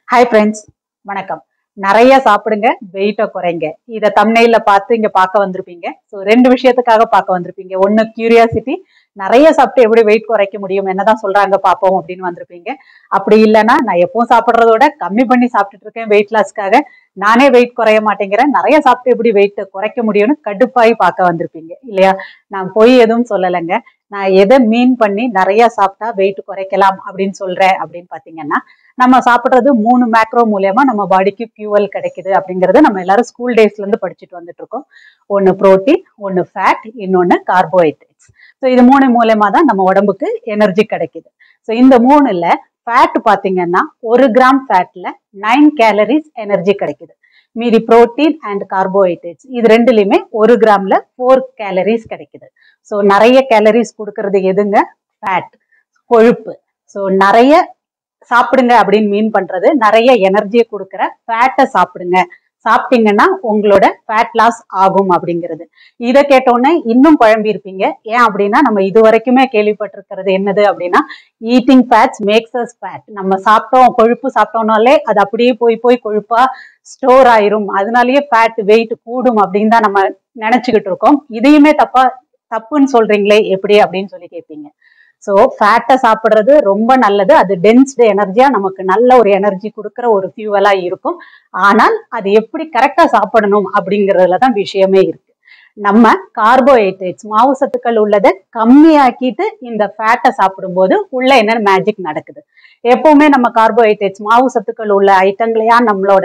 hi friends வணக்கம் நிறைய சாப்பிடுங்க வெயிட்டை குறைங்க இதை தம்னையில பார்த்து இங்க பார்க்க வந்திருப்பீங்க ஸோ ரெண்டு விஷயத்துக்காக பார்க்க வந்திருப்பீங்க ஒன்னு கியூரியாசிட்டி நிறைய சாப்பிட்டு எப்படி வெயிட் குறைக்க முடியும் என்னதான் சொல்றாங்க பார்ப்போம் அப்படின்னு வந்திருப்பீங்க அப்படி இல்லைன்னா நான் எப்பவும் சாப்பிட்றதோட கம்மி பண்ணி சாப்பிட்டுட்டு இருக்கேன் வெயிட் லாஸ்க்காக நானே வெயிட் குறைய மாட்டேங்கிறேன் நிறைய சாப்பிட்டு எப்படி வெயிட் குறைக்க முடியும்னு கடுப்பாய் பார்க்க வந்திருப்பீங்க இல்லையா நான் போய் எதுவும் சொல்லலைங்க நான் எதை மீன் பண்ணி நிறைய சாப்பிட்டா வெயிட் குறைக்கலாம் அப்படின்னு சொல்றேன் அப்படின்னு பாத்தீங்கன்னா நம்ம சாப்பிட்றது மூணு மேக்ரோ மூலியமா நம்ம பாடிக்கு ஃபியூவல் கிடைக்குது அப்படிங்கறத நம்ம எல்லாரும் ஸ்கூல் டேஸ்ல இருந்து படிச்சுட்டு வந்துட்டு இருக்கோம் ஒன்னு புரோட்டீன் ஒன்னு ஃபேட் இன்னொன்னு கார்போஹைட்ரேட்ஸ் ஸோ இது மூணு மூலியமா தான் நம்ம உடம்புக்கு எனர்ஜி கிடைக்குது ஸோ இந்த மூணுல ஃபேட் பாத்தீங்கன்னா ஒரு கிராம் ஃபேட்ல நைன் கேலரிஸ் எனர்ஜி கிடைக்குது மீதி புரோட்டீன் அண்ட் கார்போஹைட்ரேட்ஸ் இது ரெண்டுலையுமே ஒரு கிராம்ல ஃபோர் கேலரிஸ் கிடைக்குது ஸோ நிறைய கேலரிஸ் கொடுக்கறது எதுங்க ஃபேட் கொழுப்பு ஸோ நிறைய சாப்பிடுங்க அப்படின்னு மீன் பண்றது நிறைய எனர்ஜியை கொடுக்குற ஃபேட்டை சாப்பிடுங்க சாப்பிட்டீங்கன்னா உங்களோட ஃபேட் லாஸ் ஆகும் அப்படிங்கிறது இதை கேட்டோன்னே இன்னும் குழம்பி இருப்பீங்க ஏன் அப்படின்னா நம்ம இது வரைக்குமே கேள்விப்பட்டிருக்கிறது என்னது அப்படின்னா eating fats makes us fat நம்ம சாப்பிட்டோம் கொழுப்பு சாப்பிட்டோம்னாலே அது அப்படியே போய் போய் கொழுப்பா ஸ்டோர் ஆயிரும் அதனாலயே ஃபேட் வெயிட் கூடும் அப்படின்னு தான் நம்ம நினைச்சுக்கிட்டு இருக்கோம் இதையுமே தப்பா தப்புன்னு சொல்றீங்களே எப்படி அப்படின்னு சொல்லி கேட்பீங்க ஸோ ஃபேட்டை சாப்பிட்றது ரொம்ப நல்லது அது டென்ஸ்டு எனர்ஜியா நமக்கு நல்ல ஒரு எனர்ஜி கொடுக்குற ஒரு ஃபியூவலா இருக்கும் ஆனால் அது எப்படி கரெக்டா சாப்பிடணும் அப்படிங்கிறதுல தான் விஷயமே இருக்கு நம்ம கார்போஹைட்ரேட்ஸ் மாவு சத்துக்கள் உள்ளதை கம்மியாக்கிட்டு இந்த ஃபேட்டை சாப்பிடும்போது உள்ள என்ன மேஜிக் நடக்குது எப்பவுமே நம்ம கார்போஹைட்ரேட்ஸ் மாவு சத்துக்கள் உள்ள ஐட்டங்களையா நம்மளோட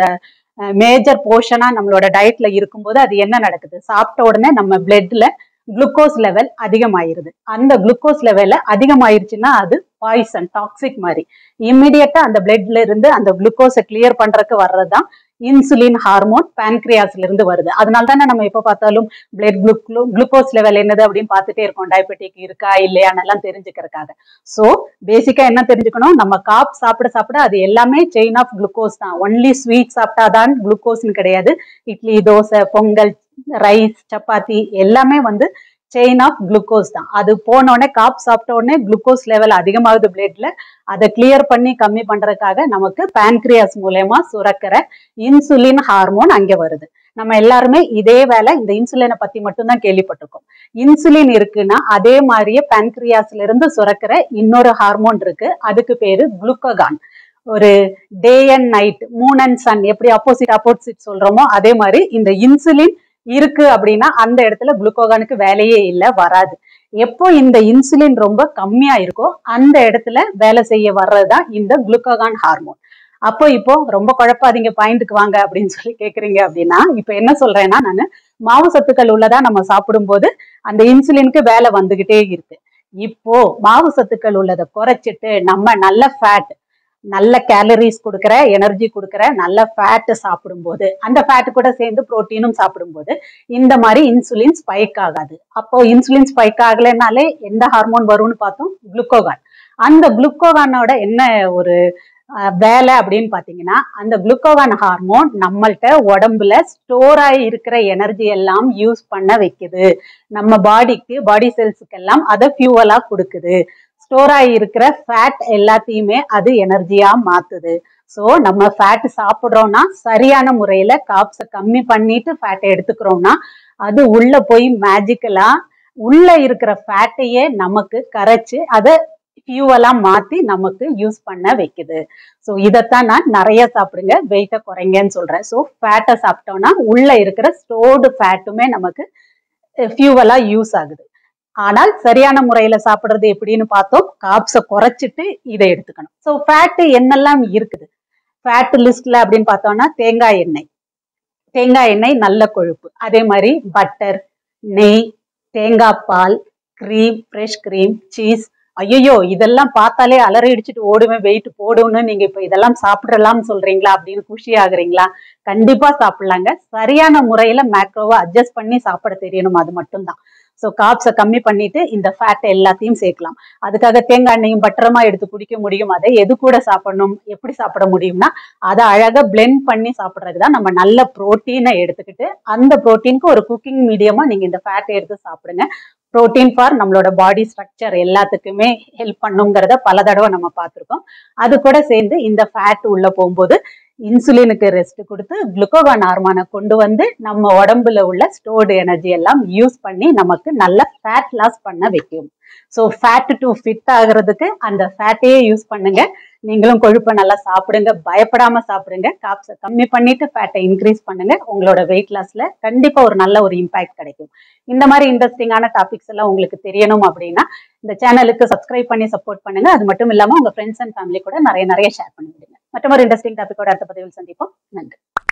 மேஜர் போர்ஷனா நம்மளோட டயட்ல இருக்கும்போது அது என்ன நடக்குது சாப்பிட்ட உடனே நம்ம பிளட்ல குளுக்கோஸ் லெவல் அதிகமாயிருது அந்த குளுக்கோஸ் லெவல்ல அதிகமாயிருச்சுன்னா அது பாய்சன் டாக்ஸிக் மாதிரி இம்மிடியட்டா அந்த பிளட்ல இருந்து அந்த குளுக்கோஸை கிளியர் பண்றதுக்கு வர்றதுதான் இன்சுலின் ஹார்மோன் பேன்க்ரியாஸ்ல இருந்து வருது அதனால தானே நம்ம எப்ப பார்த்தாலும் பிளட் குளுக்கோ குளுக்கோஸ் லெவல் என்னது அப்படின்னு பார்த்துட்டே இருக்கோம் டயபெட்டிக் இருக்கா இல்லையான்னு எல்லாம் தெரிஞ்சுக்கிறதுக்காக ஸோ பேசிக்கா என்ன தெரிஞ்சுக்கணும் நம்ம காப் சாப்பிட சாப்பிட அது எல்லாமே செயின் ஆஃப் குளுக்கோஸ் தான் ஒன்லி ஸ்வீட் சாப்பிட்டாதான் குளுக்கோஸ்னு கிடையாது இட்லி தோசை பொங்கல் ரைஸ் சப்பாத்தி எல்லாமே வந்து செயின் ஆஃப் குளுக்கோஸ் தான் அது போன உடனே காப் சாப்பிட்ட உடனே குளுக்கோஸ் லெவல் அதிகமாகுது பிளட்ல அதை கிளியர் பண்ணி கம்மி பண்றதுக்காக நமக்கு பேன்க்ரியாஸ் மூலயமா சுரக்கிற இன்சுலின் ஹார்மோன் அங்கே வருது நம்ம எல்லாருமே இதே வேலை இந்த இன்சுலினை பத்தி மட்டும்தான் கேள்விப்பட்டிருக்கோம் இன்சுலின் இருக்குன்னா அதே மாதிரியே பேன்க்ரியாஸ்ல இருந்து சுரக்கிற இன்னொரு ஹார்மோன் இருக்கு அதுக்கு பேரு குளுக்கோகான் ஒரு day and night moon and sun எப்படி அப்போசிட் அப்போசிட் சொல்றோமோ அதே மாதிரி இந்த இன்சுலின் இருக்கு அப்படின்னா அந்த இடத்துல குளுக்கோகானுக்கு வேலையே இல்லை வராது எப்போ இந்த இன்சுலின் ரொம்ப கம்மியா இருக்கோ அந்த இடத்துல வேலை செய்ய வர்றதுதான் இந்த குளுக்கோகான் ஹார்மோன் அப்போ இப்போ ரொம்ப குழப்பாதீங்க பாயிண்ட்டுக்கு வாங்க அப்படின்னு சொல்லி கேக்குறீங்க அப்படின்னா இப்போ என்ன சொல்றேன்னா நான் மாவு சத்துக்கள் உள்ளதா நம்ம சாப்பிடும்போது அந்த இன்சுலினுக்கு வேலை வந்துகிட்டே இருக்கு இப்போ மாவு சத்துக்கள் உள்ளதை குறைச்சிட்டு நம்ம நல்ல ஃபேட் நல்ல கேலரிஸ் கொடுக்குற எனர்ஜி கொடுக்குற நல்ல ஃபேட்டு சாப்பிடும்போது அந்த ஃபேட்டு கூட சேர்ந்து ப்ரோட்டீனும் சாப்பிடும்போது இந்த மாதிரி இன்சுலின் ஸ்பைக் ஆகாது அப்போ இன்சுலின் ஸ்பைக் ஆகலைனாலே எந்த ஹார்மோன் வரும்னு பார்த்தோம் குளுக்கோகான் அந்த குளுக்கோகானோட என்ன ஒரு வேலை அப்படின்னு பார்த்தீங்கன்னா அந்த குளுக்கோகான் ஹார்மோன் நம்மள்ட்ட உடம்புல ஸ்டோர் ஆகி இருக்கிற எனர்ஜி எல்லாம் யூஸ் பண்ண வைக்குது நம்ம பாடிக்கு பாடி செல்ஸுக்கு எல்லாம் அதை ஃபியூவலா கொடுக்குது ஸ்டோர் ஆகி இருக்கிற ஃபேட் எல்லாத்தையுமே அது எனர்ஜியா மாத்துது ஸோ நம்ம ஃபேட் சாப்பிட்றோம்னா சரியான முறையில காப்ஸை கம்மி பண்ணிட்டு ஃபேட்டை எடுத்துக்கிறோம்னா அது உள்ள போய் மேஜிக்கலா உள்ள இருக்கிற ஃபேட்டையே நமக்கு கரைச்சு அதை ஃபியூவலா மாத்தி நமக்கு யூஸ் பண்ண வைக்குது ஸோ இதைத்தான் நான் நிறைய சாப்பிடுங்க வெயிட்டை குறைங்கன்னு சொல்றேன் ஸோ ஃபேட்டை சாப்பிட்டோம்னா உள்ள இருக்கிற ஸ்டோர்டு ஃபேட்டுமே நமக்கு ஃபியூவலா யூஸ் ஆகுது ஆனால் சரியான முறையில சாப்பிடுறது எப்படின்னு பார்த்தோம் காப்ஸை குறைச்சிட்டு இதை எடுத்துக்கணும் ஸோ ஃபேட்டு என்னெல்லாம் இருக்குது ஃபேட் லிஸ்ட்ல அப்படின்னு பார்த்தோம்னா தேங்காய் எண்ணெய் தேங்காய் எண்ணெய் நல்ல கொழுப்பு அதே மாதிரி பட்டர் நெய் தேங்காய் பால் க்ரீம் ஃப்ரெஷ் க்ரீம் சீஸ் ஐயோ இதெல்லாம் பார்த்தாலே அலறி அடிச்சுட்டு ஓடுவேன் வெயிட் போடும்னு நீங்க இப்ப இதெல்லாம் சாப்பிடலாம்னு சொல்றீங்களா அப்படின்னு குஷி ஆகுறீங்களா கண்டிப்பா சாப்பிடலாங்க சரியான முறையில மேக்ரோவை அட்ஜஸ்ட் பண்ணி சாப்பிட தெரியணும் அது மட்டும்தான் ஸோ காப்ஸை கம்மி பண்ணிட்டு இந்த ஃபேட்டை எல்லாத்தையும் சேர்க்கலாம் அதுக்காக தேங்காய் எண்ணெயும் பட்டரமா எடுத்து குடிக்க முடியும் அதை எது கூட சாப்பிடணும் எப்படி சாப்பிட முடியும்னா அதை அழகா பிளெண்ட் பண்ணி சாப்பிட்றதுக்கு தான் நம்ம நல்ல ப்ரோட்டீனை எடுத்துக்கிட்டு அந்த ப்ரோட்டீனுக்கு ஒரு குக்கிங் மீடியமா நீங்க இந்த ஃபேட்டை எடுத்து சாப்பிடுங்க புரோட்டீன் ஃபார் நம்மளோட பாடி ஸ்ட்ரக்சர் எல்லாத்துக்குமே ஹெல்ப் பண்ணுங்கிறத பல தடவை நம்ம பார்த்துருக்கோம் அது கூட சேர்ந்து இந்த ஃபேட் உள்ள போகும்போது இன்சுலினுக்கு ரெஸ்ட் கொடுத்து குளுக்கோகான் ஹார்மோனை கொண்டு வந்து நம்ம உடம்புல உள்ள ஸ்டோர்டு எனர்ஜி எல்லாம் யூஸ் பண்ணி நமக்கு நல்ல ஃபேட் லாஸ் பண்ண வைக்கும் ஸோ ஃபேட் டு ஃபிட் ஆகுறதுக்கு அந்த ஃபேட்டையே யூஸ் பண்ணுங்க நீங்களும் கொழுப்பை நல்லா சாப்பிடுங்க பயப்படாம சாப்பிடுங்க காப்ஸை கம்மி பண்ணிட்டு ஃபேட்டை இன்க்ரீஸ் பண்ணுங்க உங்களோட வெயிட் லாஸ்ல கண்டிப்பா ஒரு நல்ல ஒரு இம்பாக்ட் கிடைக்கும் இந்த மாதிரி இன்ட்ரெஸ்டிங்கான டாபிக்ஸ் எல்லாம் உங்களுக்கு தெரியணும் அப்படின்னா இந்த சேனலுக்கு சப்ஸ்கிரைப் பண்ணி சப்போர்ட் பண்ணுங்க அது மட்டும் இல்லாம உங்க ஃப்ரெண்ட்ஸ் அண்ட் ஃபேமிலி கூட நிறைய நிறைய ஷேர் பண்ணி விடுங்க மற்றொரு இன்ட்ரெஸ்டிங் டாபிக்கோட அடுத்த பதிவில் சந்திப்போம் நன்றி